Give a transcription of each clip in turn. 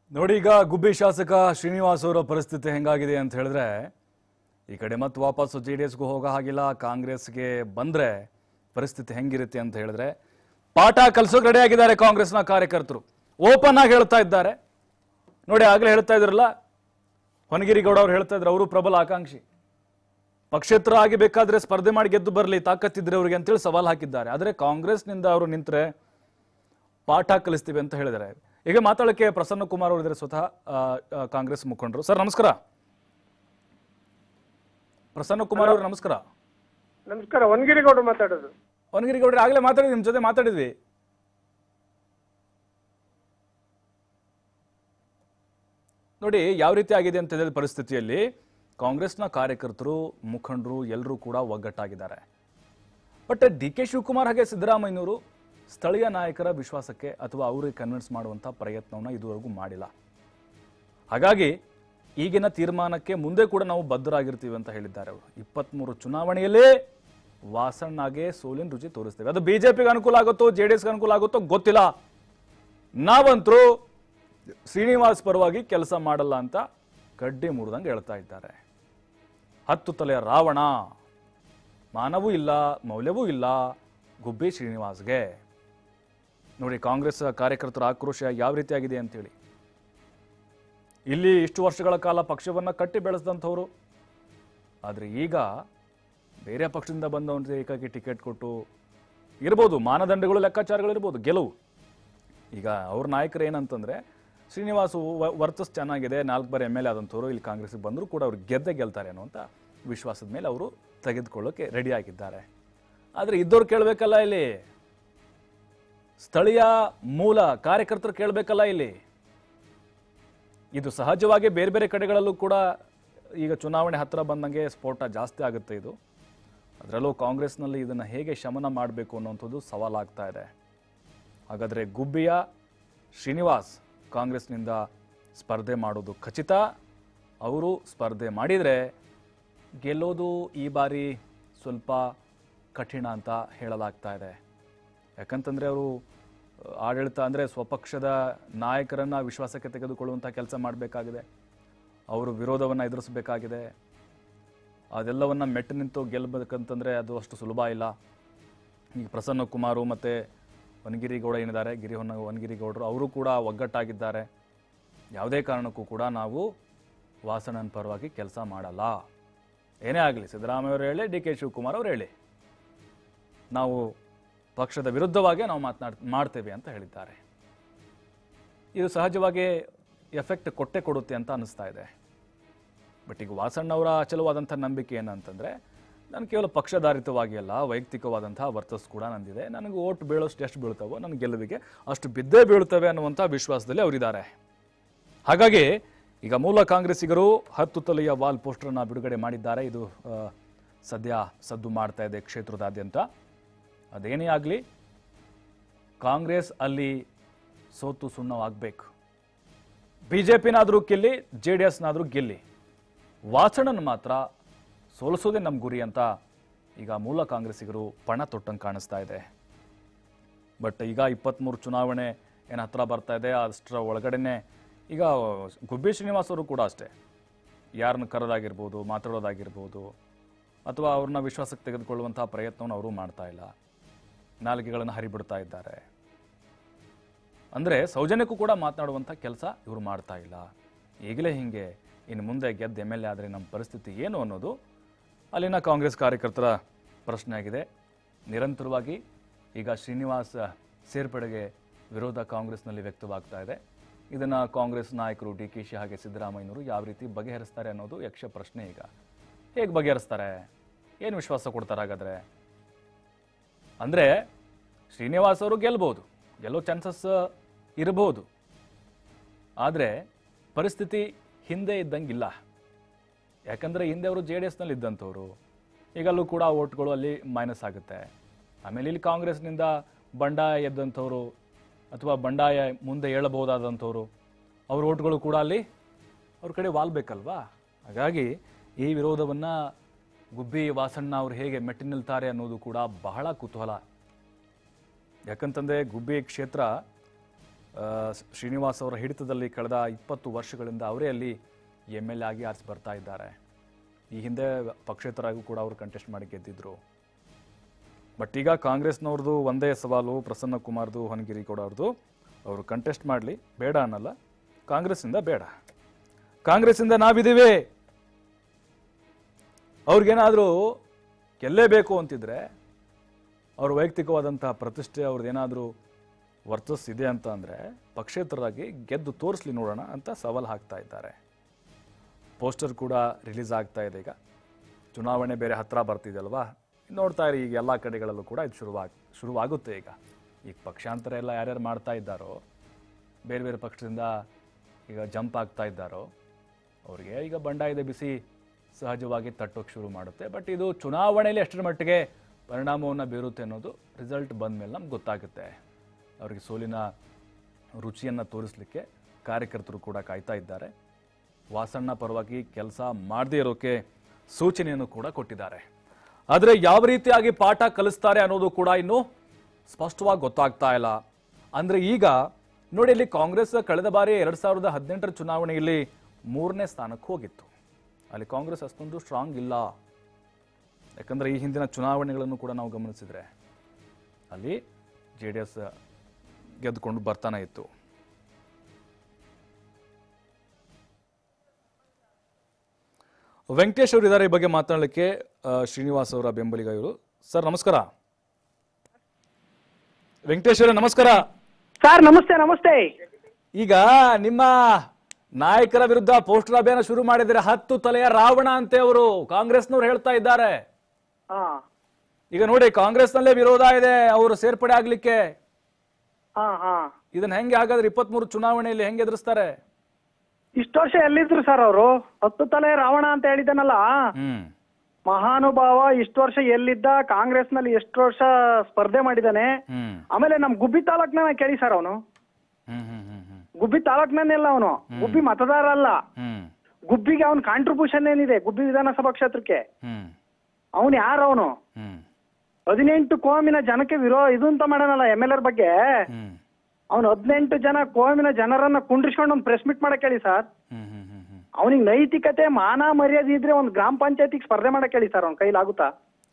ನೋಡಿ ಈಗ ಗುಬ್ಬಿ ಶಾಸಕ ಶ್ರೀನಿವಾಸ್ ಅವರ ಪರಿಸ್ಥಿತಿ ಹೆಂಗಾಗಿದೆ ಅಂತ ಹೇಳಿದ್ರೆ ಈ ಕಡೆ ಮತ್ತೆ ವಾಪಸ್ ಜೆ ಡಿ ಎಸ್ಗೂ ಹೋಗೋ ಹಾಗಿಲ್ಲ ಕಾಂಗ್ರೆಸ್ಗೆ ಬಂದ್ರೆ ಪರಿಸ್ಥಿತಿ ಹೆಂಗಿರುತ್ತೆ ಅಂತ ಹೇಳಿದ್ರೆ ಪಾಠ ಕಲ್ಸೋಕೆ ರೆಡಿ ಆಗಿದ್ದಾರೆ ಕಾಂಗ್ರೆಸ್ನ ಕಾರ್ಯಕರ್ತರು ಓಪನ್ ಆಗಿ ಹೇಳ್ತಾ ಇದ್ದಾರೆ ನೋಡಿ ಆಗಲೇ ಹೇಳ್ತಾ ಇದ್ರಲ್ಲ ಹೊನಗಿರಿ ಗೌಡ ಅವ್ರು ಹೇಳ್ತಾ ಇದ್ರು ಅವರು ಪ್ರಬಲ ಆಕಾಂಕ್ಷಿ ಪಕ್ಷೇತರ ಆಗಿ ಬೇಕಾದ್ರೆ ಸ್ಪರ್ಧೆ ಮಾಡಿ ಗೆದ್ದು ಬರಲಿ ತಾಕತ್ತಿದ್ರೆ ಅವರಿಗೆ ಅಂತೇಳಿ ಸವಾಲ್ ಹಾಕಿದ್ದಾರೆ ಆದರೆ ಕಾಂಗ್ರೆಸ್ನಿಂದ ಅವರು ನಿಂತರೆ ಪಾಠ ಕಲಿಸ್ತೀವಿ ಅಂತ ಹೇಳಿದ್ದಾರೆ ಈಗ ಮಾತಾಡೋಕ್ಕೆ ಪ್ರಸನ್ನ ಕುಮಾರ್ ಅವರು ಇದ್ದಾರೆ ಸ್ವತಃ ಆ, ಆ, ಕಾಂಗ್ರೆಸ್ ಮುಖಂಡರು ಸರ್ ನಮಸ್ಕಾರ ಪ್ರಸನ್ನ ಕುಮಾರ್ ಅವರು ನಮಸ್ಕಾರ ನಮಸ್ಕಾರ ವನಗಿರಿಗೌಡರು ಮಾತಾಡೋದು ವನಗಿರಿ ಗೌಡ್ರೆ ಆಗಲೇ ಮಾತಾಡಿದ್ವಿ ನಿಮ್ಮ ಜೊತೆ ಮಾತಾಡಿದ್ವಿ ನೋಡಿ ಯಾವ ರೀತಿ ಆಗಿದೆ ಅಂತ ಹೇಳಿದ ಪರಿಸ್ಥಿತಿಯಲ್ಲಿ ಕಾಂಗ್ರೆಸ್ನ ಕಾರ್ಯಕರ್ತರು ಮುಖಂಡರು ಎಲ್ಲರೂ ಕೂಡ ಒಗ್ಗಟ್ಟಾಗಿದ್ದಾರೆ ಬಟ್ ಡಿ ಕೆ ಶಿವಕುಮಾರ್ ಹಾಗೆ ಸಿದ್ದರಾಮಯ್ಯನವರು ಸ್ಥಳೀಯ ನಾಯಕರ ವಿಶ್ವಾಸಕ್ಕೆ ಅಥವಾ ಅವರಿಗೆ ಕನ್ವಿನ್ಸ್ ಮಾಡುವಂಥ ಪ್ರಯತ್ನವನ್ನು ಇದುವರೆಗೂ ಮಾಡಿಲ್ಲ ಹಾಗಾಗಿ ಈಗಿನ ತೀರ್ಮಾನಕ್ಕೆ ಮುಂದೆ ಕೂಡ ನಾವು ಬದ್ಧರಾಗಿರ್ತೀವಿ ಅಂತ ಹೇಳಿದ್ದಾರೆ ಅವರು ಇಪ್ಪತ್ಮೂರು ಚುನಾವಣೆಯಲ್ಲೇ ವಾಸಣ್ಣಗೆ ಸೋಲಿನ ರುಚಿ ತೋರಿಸ್ತೇವೆ ಅದು ಬಿಜೆಪಿಗೆ ಅನುಕೂಲ ಆಗುತ್ತೋ ಜೆ ಡಿ ಎಸ್ಗೆ ಅನುಕೂಲ ಆಗುತ್ತೋ ಗೊತ್ತಿಲ್ಲ ನಾವಂತರೂ ಶ್ರೀನಿವಾಸ್ ಪರವಾಗಿ ಕೆಲಸ ಮಾಡಲ್ಲ ಅಂತ ಕಡ್ಡಿ ಮುರಿದಂಗೆ ಹೇಳ್ತಾ ಇದ್ದಾರೆ ಹತ್ತು ತಲೆಯ ರಾವಣ ಮಾನವೂ ಇಲ್ಲ ಮೌಲ್ಯವೂ ಇಲ್ಲ ಗುಬ್ಬಿ ಶ್ರೀನಿವಾಸ್ಗೆ ನೋಡಿ ಕಾಂಗ್ರೆಸ್ ಕಾರ್ಯಕರ್ತರ ಆಕ್ರೋಶ ಯಾವ ರೀತಿಯಾಗಿದೆ ಅಂತೇಳಿ ಇಲ್ಲಿ ಇಷ್ಟು ವರ್ಷಗಳ ಕಾಲ ಪಕ್ಷವನ್ನು ಕಟ್ಟಿ ಬೆಳೆಸಿದಂಥವ್ರು ಆದರೆ ಈಗ ಬೇರೆ ಪಕ್ಷದಿಂದ ಬಂದವನಿಗೆ ಏಕಾಗಿ ಟಿಕೆಟ್ ಕೊಟ್ಟು ಇರ್ಬೋದು ಮಾನದಂಡಗಳು ಲೆಕ್ಕಾಚಾರಗಳು ಇರ್ಬೋದು ಗೆಲುವು ಈಗ ಅವ್ರ ನಾಯಕರು ಏನಂತಂದ್ರೆ ಶ್ರೀನಿವಾಸ್ ವ- ವರ್ಚಸ್ ಚೆನ್ನಾಗಿದೆ ನಾಲ್ಕು ಬಾರಿ ಎಮ್ ಎಲ್ ಎ ಆದಂಥವ್ರು ಇಲ್ಲಿ ಕಾಂಗ್ರೆಸ್ಗೆ ಬಂದರೂ ಕೂಡ ಅವ್ರು ಗೆದ್ದೆ ಗೆಲ್ತಾರೆ ಅನ್ನುವಂಥ ವಿಶ್ವಾಸದ ಮೇಲೆ ಅವರು ತೆಗೆದುಕೊಳ್ಳೋಕೆ ರೆಡಿ ಆಗಿದ್ದಾರೆ ಆದರೆ ಇದ್ದವ್ರು ಕೇಳಬೇಕಲ್ಲ ಇಲ್ಲಿ ಸ್ಥಳೀಯ ಮೂಲ ಕಾರ್ಯಕರ್ತರು ಕೇಳಬೇಕಲ್ಲ ಇಲ್ಲಿ ಇದು ಸಹಜವಾಗಿ ಬೇರೆ ಬೇರೆ ಕಡೆಗಳಲ್ಲೂ ಕೂಡ ಈಗ ಚುನಾವಣೆ ಹತ್ತಿರ ಬಂದಂಗೆ ಸ್ಫೋಟ ಜಾಸ್ತಿ ಆಗುತ್ತೆ ಇದು ಅದರಲ್ಲೂ ಕಾಂಗ್ರೆಸ್ನಲ್ಲಿ ಇದನ್ನು ಹೇಗೆ ಶಮನ ಮಾಡಬೇಕು ಅನ್ನುವಂಥದ್ದು ಸವಾಲಾಗ್ತಾ ಇದೆ ಹಾಗಾದರೆ ಗುಬ್ಬಿಯ ಶ್ರೀನಿವಾಸ್ ಕಾಂಗ್ರೆಸ್ನಿಂದ ಸ್ಪರ್ಧೆ ಮಾಡೋದು ಖಚಿತ ಅವರು ಸ್ಪರ್ಧೆ ಮಾಡಿದರೆ ಗೆಲ್ಲೋದು ಈ ಬಾರಿ ಸ್ವಲ್ಪ ಕಠಿಣ ಅಂತ ಹೇಳಲಾಗ್ತಾ ಇದೆ ಯಾಕಂತಂದರೆ ಅವರು ಆಡಳಿತ ಅಂದರೆ ಸ್ವಪಕ್ಷದ ನಾಯಕರನ್ನು ವಿಶ್ವಾಸಕ್ಕೆ ತೆಗೆದುಕೊಳ್ಳುವಂಥ ಕೆಲಸ ಮಾಡಬೇಕಾಗಿದೆ ಅವರು ವಿರೋಧವನ್ನು ಎದುರಿಸಬೇಕಾಗಿದೆ ಅದೆಲ್ಲವನ್ನು ಮೆಟ್ಟು ನಿಂತು ಗೆಲ್ಲಬೇಕಂತಂದರೆ ಅದು ಅಷ್ಟು ಸುಲಭ ಇಲ್ಲ ಈಗ ಪ್ರಸನ್ನ ಕುಮಾರು ಮತ್ತು ವನಗಿರಿ ಗೌಡ ಏನಿದ್ದಾರೆ ಗಿರಿ ಹೊನ್ನ ವನಗಿರಿ ಗೌಡರು ಅವರು ಕೂಡ ಒಗ್ಗಟ್ಟಾಗಿದ್ದಾರೆ ಯಾವುದೇ ಕಾರಣಕ್ಕೂ ಕೂಡ ನಾವು ವಾಸಣ್ಣನ ಪರವಾಗಿ ಕೆಲಸ ಮಾಡಲ್ಲ ಏನೇ ಆಗಲಿ ಸಿದ್ದರಾಮಯ್ಯ ಅವರು ಹೇಳಿ ಡಿ ಕೆ ಶಿವಕುಮಾರ್ ಅವರು ಹೇಳಿ ನಾವು ಪಕ್ಷದ ವಿರುದ್ಧವಾಗಿ ನಾವು ಮಾತನಾಡ್ ಮಾಡ್ತೇವೆ ಅಂತ ಹೇಳಿದ್ದಾರೆ ಇದು ಸಹಜವಾಗಿ ಎಫೆಕ್ಟ್ ಕೊಟ್ಟೆ ಕೊಡುತ್ತೆ ಅಂತ ಅನ್ನಿಸ್ತಾ ಇದೆ ಬಟ್ ಈಗ ವಾಸಣ್ಣವರ ಅಚಲವಾದಂಥ ನಂಬಿಕೆ ಏನಂತಂದರೆ ನಾನು ಕೇವಲ ಪಕ್ಷಧಾರಿತವಾಗಿ ಅಲ್ಲ ವೈಯಕ್ತಿಕವಾದಂತಹ ವರ್ತಸ್ ಕೂಡ ನಂದಿದೆ ನನಗೆ ಓಟ್ ಬೀಳೋಷ್ಟು ಎಷ್ಟು ಬೀಳ್ತಾವೋ ನನ್ನ ಗೆಲುವಿಗೆ ಅಷ್ಟು ಬಿದ್ದೇ ಬೀಳ್ತವೆ ಅನ್ನುವಂಥ ವಿಶ್ವಾಸದಲ್ಲಿ ಅವರಿದ್ದಾರೆ ಹಾಗಾಗಿ ಈಗ ಮೂಲ ಕಾಂಗ್ರೆಸ್ಸಿಗರು ಹತ್ತು ತಲೆಯ ವಾಲ್ ಪೋಸ್ಟರ್ನ ಬಿಡುಗಡೆ ಮಾಡಿದ್ದಾರೆ ಇದು ಆ, ಸದ್ಯ ಸದ್ದು ಮಾಡ್ತಾ ಇದೆ ಕ್ಷೇತ್ರದಾದ್ಯಂತ ಅದೇನೇ ಆಗಲಿ ಕಾಂಗ್ರೆಸ್ ಅಲ್ಲಿ ಸೋತು ಸುಣ್ಣವಾಗಬೇಕು ಬಿ ಜೆ ಪಿನಾದರೂ ಗೆಲ್ಲಿ ಜೆ ಡಿ ಎಸ್ನಾದರೂ ಗೆಲ್ಲಿ ವಾಸಣ್ಣನ ಮಾತ್ರ ಸೋಲಿಸೋದೇ ನಮ್ಮ ಗುರಿ ಅಂತ ಈಗ ಮೂಲ ಕಾಂಗ್ರೆಸ್ಸಿಗರು ಪಣ ತೊಟ್ಟಂಗೆ ಕಾಣಿಸ್ತಾ ಇದೆ ಬಟ್ ಈಗ ಇಪ್ಪತ್ತ್ಮೂರು ಚುನಾವಣೆ ಏನು ಹತ್ರ ಬರ್ತಾ ಇದೆ ಅಷ್ಟರ ಒಳಗಡೆನೆ ಈಗ ಗುಬ್ಬಿ ಶ್ರೀನಿವಾಸ್ ಅವರು ಕೂಡ ಅಷ್ಟೇ ಯಾರನ್ನ ಕರೆದಾಗಿರ್ಬೋದು ಮಾತಾಡೋದಾಗಿರ್ಬೋದು ಅಥವಾ ಅವ್ರನ್ನ ವಿಶ್ವಾಸಕ್ಕೆ ತೆಗೆದುಕೊಳ್ಳುವಂತಹ ಪ್ರಯತ್ನವನ್ನು ಅವರು ಮಾಡ್ತಾ ಇಲ್ಲ ನಾಲಿಗೆಗಳನ್ನು ಹರಿಬಿಡ್ತಾ ಇದ್ದಾರೆ ಅಂದರೆ ಸೌಜನ್ಯಕ್ಕೂ ಕೂಡ ಮಾತನಾಡುವಂಥ ಕೆಲಸ ಇವರು ಮಾಡ್ತಾ ಇಲ್ಲ ಈಗಲೇ ಹೀಗೆ ಇನ್ನು ಮುಂದೆ ಗೆದ್ದು ಎಮ್ ಎಲ್ ಎ ಆದರೆ ನಮ್ಮ ಪರಿಸ್ಥಿತಿ ಏನು ಅನ್ನೋದು ಅಲ್ಲಿನ ಕಾಂಗ್ರೆಸ್ ಕಾರ್ಯಕರ್ತರ ಪ್ರಶ್ನೆ ಆಗಿದೆ ನಿರಂತರವಾಗಿ ಈಗ ಶ್ರೀನಿವಾಸ್ ಸೇರ್ಪಡೆಗೆ ವಿರೋಧ ಕಾಂಗ್ರೆಸ್ನಲ್ಲಿ ವ್ಯಕ್ತವಾಗ್ತಾ ಇದೆ ಇದನ್ನು ಕಾಂಗ್ರೆಸ್ ನಾಯಕರು ಡಿ ಕೆ ಶಿ ಹಾಗೆ ಸಿದ್ದರಾಮಯ್ಯನವರು ಯಾವ ರೀತಿ ಬಗೆಹರಿಸ್ತಾರೆ ಅನ್ನೋದು ಯಕ್ಷ ಪ್ರಶ್ನೆ ಈಗ ಹೇಗೆ ಬಗೆಹರಿಸ್ತಾರೆ ಏನು ವಿಶ್ವಾಸ ಕೊಡ್ತಾರೆ ಹಾಗಾದರೆ ಅಂದರೆ ಶ್ರೀನಿವಾಸ್ ಅವರು ಗೆಲ್ಬೋದು ಗೆಲ್ಲೋ ಚಾನ್ಸಸ್ ಇರಬಹುದು ಆದರೆ ಪರಿಸ್ಥಿತಿ ಹಿಂದೆ ಇದ್ದಂಗಿಲ್ಲ ಯಾಕಂದರೆ ಹಿಂದೆ ಅವರು ಜೆ ಡಿ ಎಸ್ನಲ್ಲಿ ಇದ್ದಂಥವ್ರು ಈಗಲ್ಲೂ ಕೂಡ ಓಟ್ಗಳು ಅಲ್ಲಿ ಮೈನಸ್ ಆಗುತ್ತೆ ಆಮೇಲೆ ಇಲ್ಲಿ ಕಾಂಗ್ರೆಸ್ನಿಂದ ಬಂಡಾಯ ಎದ್ದಂಥವ್ರು ಅಥವಾ ಬಂಡಾಯ ಮುಂದೆ ಏಳಬಹುದಾದಂಥವ್ರು ಅವ್ರ ಓಟ್ಗಳು ಕೂಡ ಅಲ್ಲಿ ಅವ್ರ ಕಡೆ ವಾಲ್ಬೇಕಲ್ವಾ ಹಾಗಾಗಿ ಈ ವಿರೋಧವನ್ನು ಗುಬ್ಬಿ ವಾಸಣ್ಣ ಅವರು ಹೇಗೆ ಮೆಟ್ಟಿ ನಿಲ್ತಾರೆ ಅನ್ನೋದು ಕೂಡ ಬಹಳ ಕುತೂಹಲ ಯಾಕಂತಂದರೆ ಗುಬ್ಬಿ ಕ್ಷೇತ್ರ ಆ, ಶ್ರೀನಿವಾಸ್ ಅವರ ಹಿಡಿತದಲ್ಲಿ ಕಳೆದ ಇಪ್ಪತ್ತು ವರ್ಷಗಳಿಂದ ಅವರೇ ಅಲ್ಲಿ ಎಮ್ ಎಲ್ ಎ ಆಗಿ ಆರಿಸಿ ಬರ್ತಾ ಇದ್ದಾರೆ ಈ ಹಿಂದೆ ಪಕ್ಷೇತರಾಗೂ ಕೂಡ ಅವರು ಕಂಟೆಸ್ಟ್ ಮಾಡಿ ಗೆದ್ದಿದ್ರು ಬಟ್ ಈಗ ಕಾಂಗ್ರೆಸ್ನವ್ರದ್ದು ಒಂದೇ ಸವಾಲು ಪ್ರಸನ್ನ ಕುಮಾರ್ದು ಹೊನಗಿರಿ ಕೂಡ ಅವ್ರದ್ದು ಅವರು ಕಂಟೆಸ್ಟ್ ಮಾಡಲಿ ಬೇಡ ಅನ್ನಲ್ಲ ಕಾಂಗ್ರೆಸ್ಸಿಂದ ಬೇಡ ಕಾಂಗ್ರೆಸ್ಸಿಂದ ನಾವಿದ್ದೀವಿ ಅವ್ರಿಗೇನಾದರೂ ಗೆಲ್ಲೇಬೇಕು ಅಂತಿದ್ರೆ ಅವ್ರ ವೈಯಕ್ತಿಕವಾದಂತಹ ಪ್ರತಿಷ್ಠೆ ಅವ್ರದ್ದೇನಾದರೂ ವರ್ಚಸ್ ಇದೆ ಅಂತ ಅಂದರೆ ಪಕ್ಷೇತರರಾಗಿ ಗೆದ್ದು ತೋರಿಸ್ಲಿ ನೋಡೋಣ ಅಂತ ಸವಾಲು ಹಾಕ್ತಾ ಇದ್ದಾರೆ ಪೋಸ್ಟರ್ ಕೂಡ ರಿಲೀಸ್ ಆಗ್ತಾ ಇದೆ ಈಗ ಚುನಾವಣೆ ಬೇರೆ ಹತ್ರ ಬರ್ತಿದೆಯಲ್ವಾ ನೋಡ್ತಾ ಇರಿ ಈಗ ಎಲ್ಲ ಕಡೆಗಳಲ್ಲೂ ಕೂಡ ಇದು ಶುರುವಾಗ್ ಶುರುವಾಗುತ್ತೆ ಈಗ ಈಗ ಪಕ್ಷಾಂತರ ಎಲ್ಲ ಯಾರ್ಯಾರು ಮಾಡ್ತಾ ಇದ್ದಾರೋ ಬೇರೆ ಬೇರೆ ಪಕ್ಷದಿಂದ ಈಗ ಜಂಪ್ ಆಗ್ತಾ ಇದ್ದಾರೋ ಅವ್ರಿಗೆ ಈಗ ಬಂಡಾಯದ ಬಿಸಿ ಸಹಜವಾಗಿ ತಟ್ಟೋಕೆ ಶುರು ಮಾಡುತ್ತೆ ಬಟ್ ಇದು ಚುನಾವಣೆಯಲ್ಲಿ ಎಷ್ಟರ ಮಟ್ಟಿಗೆ ಪರಿಣಾಮವನ್ನು ಬೀರುತ್ತೆ ಅನ್ನೋದು ರಿಸಲ್ಟ್ ಬಂದ ಮೇಲೆ ನಮ್ಗೆ ಗೊತ್ತಾಗುತ್ತೆ ಅವರಿಗೆ ಸೋಲಿನ ರುಚಿಯನ್ನು ತೋರಿಸಲಿಕ್ಕೆ ಕಾರ್ಯಕರ್ತರು ಕೂಡ ಕಾಯ್ತಾ ಇದ್ದಾರೆ ವಾಸಣ್ಣ ಪರವಾಗಿ ಕೆಲಸ ಮಾಡದೇ ಇರೋಕೆ ಸೂಚನೆಯನ್ನು ಕೂಡ ಕೊಟ್ಟಿದ್ದಾರೆ ಆದರೆ ಯಾವ ರೀತಿಯಾಗಿ ಪಾಠ ಕಲಿಸ್ತಾರೆ ಅನ್ನೋದು ಕೂಡ ಇನ್ನು ಸ್ಪಷ್ಟವಾಗಿ ಗೊತ್ತಾಗ್ತಾ ಇಲ್ಲ ಅಂದ್ರೆ ಈಗ ನೋಡಿ ಇಲ್ಲಿ ಕಾಂಗ್ರೆಸ್ ಕಳೆದ ಬಾರಿ ಎರಡ್ ಸಾವಿರದ ಹದಿನೆಂಟರ ಚುನಾವಣೆಯಲ್ಲಿ ಮೂರನೇ ಸ್ಥಾನಕ್ಕೆ ಹೋಗಿತ್ತು ಅಲ್ಲಿ ಕಾಂಗ್ರೆಸ್ ಅಷ್ಟೊಂದು ಸ್ಟ್ರಾಂಗ್ ಇಲ್ಲ ಯಾಕಂದ್ರೆ ಈ ಹಿಂದಿನ ಚುನಾವಣೆಗಳನ್ನು ಕೂಡ ನಾವು ಗಮನಿಸಿದ್ರೆ ಅಲ್ಲಿ ಜೆ ಡಿ ಎಸ್ ಗೆದ್ದುಕೊಂಡು ಬರ್ತಾನೆ ಇತ್ತು ವೆಂಕಟೇಶ್ ಅವರು ಇದ್ದಾರೆ ಈ ಬಗ್ಗೆ ಮಾತನಾಡಲಿಕ್ಕೆ ಆ, ಶ್ರೀನಿವಾಸ್ ಅವರ ಬೆಂಬಲಿಗ ಇವರು ಸರ್ ನಮಸ್ಕಾರ ವೆಂಕಟೇಶ್ ಅವರೇ ನಮಸ್ಕಾರ ಸರ್ ನಮಸ್ತೆ ನಮಸ್ತೆ ಈಗ ನಿಮ್ಮ ನಾಯಕರ ವಿರುದ್ಧ ಪೋಸ್ಟರ್ ಅಭಿಯಾನ ಶುರು ಮಾಡಿದರೆ ಹತ್ತು ತಲೆಯ ರಾವಣ ಅಂತೆ ಅವರು ಕಾಂಗ್ರೆಸ್ನವ್ರು ಹೇಳ್ತಾ ಇದ್ದಾರೆ ಹಾ ಈಗ ನೋಡಿ ಕಾಂಗ್ರೆಸ್ನಲ್ಲೇ ವಿರೋಧ ಇದೆ ಅವರು ಸೇರ್ಪಡೆ ಆಗ್ಲಿಕ್ಕೆ ಹಾ ಹಾ ಇದನ್ನ ಹೆಂಗೆ ಹಾಗಾದ್ರೆ ಇಪ್ಪತ್ಮೂರು ಚುನಾವಣೆಯಲ್ಲಿ ಹೆಂಗೆ ಎದುರಿಸ್ತಾರೆ ಇಷ್ಟು ವರ್ಷ ಎಲ್ಲಿದ್ರು ಸರ್ ಅವರು ಹತ್ತು ತಲೆ ರಾವಣ ಅಂತ ಹೇಳಿದನಲ್ಲ ಹ್ಮ್ ಮಹಾನುಭಾವ ಇಷ್ಟು ವರ್ಷ ಎಲ್ಲಿದ್ದ ಕಾಂಗ್ರೆಸ್ ನಲ್ಲಿ ಎಷ್ಟು ವರ್ಷ ಸ್ಪರ್ಧೆ ಮಾಡಿದಾನೆ ಹ್ಮ್ ಆಮೇಲೆ ನಮ್ ಗುಬ್ಬಿ ತಾಲೂಕ್ನ ಕೇಳಿ ಸರ್ ಅವನು ಹ್ಮ್ ಹ್ಮ್ ಹ್ಮ್ ಹ್ಮ್ ಗುಬ್ಬಿ ತಾಲೂಕ್ನಲ್ಲ ಅವನು ಗುಬ್ಬಿ ಮತದಾರ ಅಲ್ಲ ಹ್ಮ್ ಗುಬ್ಬಿಗೆ ಅವನ್ ಕಾಂಟ್ರಿಬ್ಯೂಷನ್ ಏನಿದೆ ಗುಬ್ಬಿ ವಿಧಾನಸಭಾ ಕ್ಷೇತ್ರಕ್ಕೆ ಹ್ಮ್ ಅವನು ಯಾರು ಅವನು ಹ್ಮ್ ಹದಿನೆಂಟು ಕೋಮಿನ ಜನಕ್ಕೆ ವಿರೋ ಇದು ಅಂತ ಮಾಡೋಣಲ್ಲ ಎಮ್ ಎಲ್ ಆರ್ ಬಗ್ಗೆ ಹ್ಮ್ ಅವನು ಹದಿನೆಂಟು ಜನ ಕೋಮಿನ ಜನರನ್ನ ಕುಂಡ್ರಿಸ್ಕೊಂಡು ಒಂದು ಪ್ರೆಸ್ ಮೀಟ್ ಮಾಡಕ್ ಹೇಳಿ ಸರ್ ಹ್ಮ್ ಹ್ಮ್ ಹ್ಮ್ ಹ್ಮ್ ಅವನಿಗೆ ನೈತಿಕತೆ ಮಾನ ಮರ್ಯಾದೆ ಇದ್ರೆ ಒಂದು ಗ್ರಾಮ ಪಂಚಾಯತಿಗೆ ಸ್ಪರ್ಧೆ ಮಾಡಕ್ ಹೇಳಿ ಸರ್ ಅವ್ನ ಕೈಲಾಗುತ್ತಾ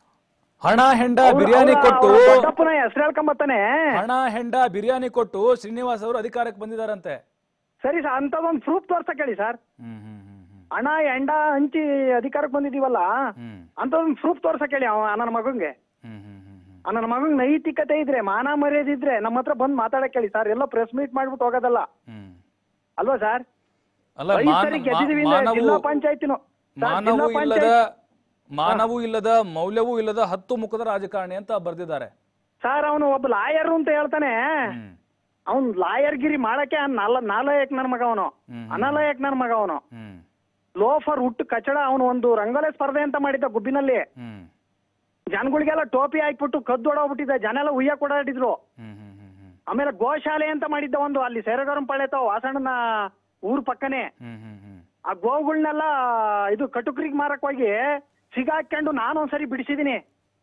ಹಣ ಹೆಂಡ ಅವ್ನು- ಬಿರಿಯಾನಿ ಅವ್ನ- ಕೊಟ್ಟು ಅವ್ನ ದೊಡ್ಡಪ್ಪನ ಹೆಸರು ಹೇಳ್ಕೊಂಬತ್ತಾನೆ ಹಣ ಹೆಂಡ ಬಿರಿಯಾನಿ ಕೊಟ್ಟು ಶ್ರೀನಿವಾಸ್ ಅವರು ಅಧಿಕಾರಕ್ಕೆ ಬಂದಿದ್ದಾರಂತೆ ಸರಿ ಸರ್ ಅಂತದೊಂದು ಪ್ರೂಫ್ ತೋರ್ಸಕ್ ಹೇಳಿ ಸರ್ ಹ್ಮ್ ಹ್ಮ್ ಹ್ಮ್ ಹ್ಮ್ ಹಣ ಎಂಡ ಹಂಚಿ ಅಧಿಕಾರಕ್ಕೆ ಬಂದಿದೀವಲ್ಲ ಹ್ಮ್ ಅಂತದೊಂದು ಪ್ರೂಫ್ ತೋರ್ಸಕ್ ಹೇಳಿ ಅವ ನನ್ನ ಮಗಂಗೆ ಹ್ಮ್ ಹ್ಮ್ ಹ್ಮ್ ಹ್ಮ್ ಆ ನನ್ನ ಮಗಂಗ್ ನೈತಿಕತೆ ಇದ್ರೆ ಮಾನ ಮರ್ಯಾದೆ ಇದ್ರೆ ನಮ್ಮ ಹತ್ರ ಬಂದ್ ಮಾತಾಡಕ್ ಹೇಳಿ ಸರ್ ಎಲ್ಲ ಪ್ರೆಸ್ ಮೀಟ್ ಮಾಡ್ಬಿಟ್ಟು ಹೋಗೋದಲ್ಲ ಹ್ಮ್ ಅಲ್ವಾ ಸರ್ ಅಲ್ಲ ಐದ್ ಮಾನ- ಸರಿ ಮಾ- ಗೆದ್ದಿದೀವಿ ಅಂದ್ರೆ ಮಾನವು ಜಿಲ್ಲಾ ಪಂಚಾಯತಿನು ಮಾನವೂ ಇಲ್ಲದ ಮಾನವೂ ಇಲ್ಲದ ಮೌಲ್ಯವೂ ಇಲ್ಲದ ಹತ್ತು ಮುಖದ ರಾಜಕಾರಣಿ ಅಂತ ಬರ್ದಿದ್ದಾರೆ ಸರ್ ಅವನು ಒಬ್ಬ ಲಾಯರ್ ಅಂತ ಹೇಳ್ತಾನೆ ಹ್ಮ್ ಅವ್ನ್ ಲಾಯರ್ ಗಿರಿ ಮಾಡಕ್ಕೆ ಆ ನಾಲ ನಾಲಾಯಕ್ ನನ್ ಮಗ ಅವನು ಹ್ಮ್. ಅನಾಲಯಕ್ ನನ್ ಮಗ ಅವನು ಹ್ಮ್ ಲೋಫರ್ ಹುಟ್ಟು ಕಚಡ ಅವನು ಒಂದು ರಂಗೋಲೆ ಸ್ಪರ್ಧೆ ಅಂತ ಮಾಡಿದ್ದ ಗುಬ್ಬಿನಲ್ಲಿ ಹ್ಮ್ ಜನಗಳಿಗೆಲ್ಲ ಟೋಪಿ ಹಾಕ್ಬಿಟ್ಟು ಕದ್ದೊಡೋಗ್ಬಿಟ್ಟಿದ್ದ ಜನ ಎಲ್ಲ ಉಯ್ಯ ಕೊಡಾಡಿದ್ರು ಹ್ಮ್ ಹ್ಮ್ ಹ್ಮ್ ಹ್ಮ್ ಆಮೇಲೆ ಗೋಶಾಲೆ ಅಂತ ಮಾಡಿದ್ದ ಒಂದು ಅಲ್ಲಿ ಸೇರಗರಂ ಪಾಳ್ಯ ತಾವ ವಾಸಣ್ಣನ ಊರ್ ಪಕ್ಕನೆ ಹ್ಮ್ ಹ್ಮ್ ಹ್ಮ್ ಆ ಗೋವುಗಳನ್ನೆಲ್ಲ ಇದು ಕಟುಕ್ರಿಗೆ ಮಾರಕ್ ಹೋಗಿ ಸಿಗಾಕೊಂಡು ನಾನು ಒಂದ್ಸರಿ ಬಿಡಿಸಿದೀನಿ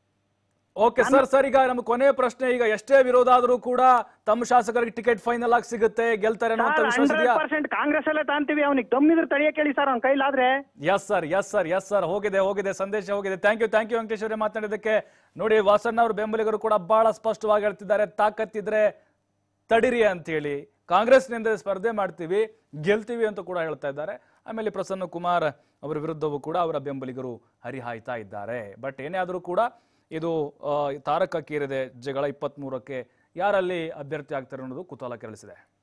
ಓಕೆ ಸರ್ ಸರ್ ಈಗ ನಮ್ಮ ಕೊನೆಯ ಪ್ರಶ್ನೆ ಈಗ ಎಷ್ಟೇ ವಿರೋಧ ಆದ್ರೂ ಕೂಡ ತಮ್ಮ ಶಾಸಕರಿಗೆ ಟಿಕೆಟ್ ಫೈನಲ್ ಆಗಿ ಸಿಗುತ್ತೆ ಗೆಲ್ತಾರೆ ಅನ್ನುವಂತ ವಿಶ್ವಾಸ ಹಂಡ್ರೆಡ್ ಇದೆಯಾ ಪರ್ಸೆಂಟ್ ಕಾಂಗ್ರೆಸ್ ಅಲ್ಲೇ ತಾಂತೀವಿ ಅವ್ನಿಗೆ ದಮ್ಮಿದ್ರೆ ತಳಿಯಕ್ಕೆ ಹೇಳಿ ಸರ್ ಅವ್ನ ಕೈಲಾದ್ರೆ yes sir yes sir yes sir ಹೋಗಿದೆ ಹೋಗಿದೆ ಸಂದೇಶ ಹೋಗಿದೆ thank you thank you Venkatesh ಅವರೇ ಮಾತನಾಡಿದ್ದಕ್ಕೆ ನೋಡಿ ವಾಸಣ್ಣ ಅವ್ರ ಬೆಂಬಲಿಗರು ಕೂಡ ಬಹಳ ಸ್ಪಷ್ಟವಾಗಿ ಹೇಳ್ತಿದ್ದಾರೆ ತಾಕತ್ತಿದ್ರೆ ತಡಿರಿ ಅಂತ ಹೇಳಿ ಕಾಂಗ್ರೆಸ್ನಿಂದ ಸ್ಪರ್ಧೆ ಮಾಡ್ತೀವಿ ಗೆಲ್ತೀವಿ ಅಂತ ಕೂಡ ಹೇಳ್ತಾ ಇದ್ದಾರೆ ಆಮೇಲೆ ಪ್ರಸನ್ನ ಕುಮಾರ್ ಅವರ ವಿರುದ್ಧವೂ ಕೂಡ ಅವರ ಬೆಂಬಲಿಗರು ಹರಿಹಾಯ್ತಾ ಇದ್ದಾರೆ ಬಟ್ ಏನೇ ಆದರೂ ಕೂಡ ಇದು ಆ, ತಾರಕಕ್ಕೇರಿದೆ ಜಗಳ ಇಪ್ಪತ್ತ್ ಮೂರಕ್ಕೆ ಯಾರಲ್ಲಿ ಅಭ್ಯರ್ಥಿ ಆಗ್ತಾರೆ ಅನ್ನೋದು ಕುತೂಹಲ ಕೆರಳಿಸಿದೆ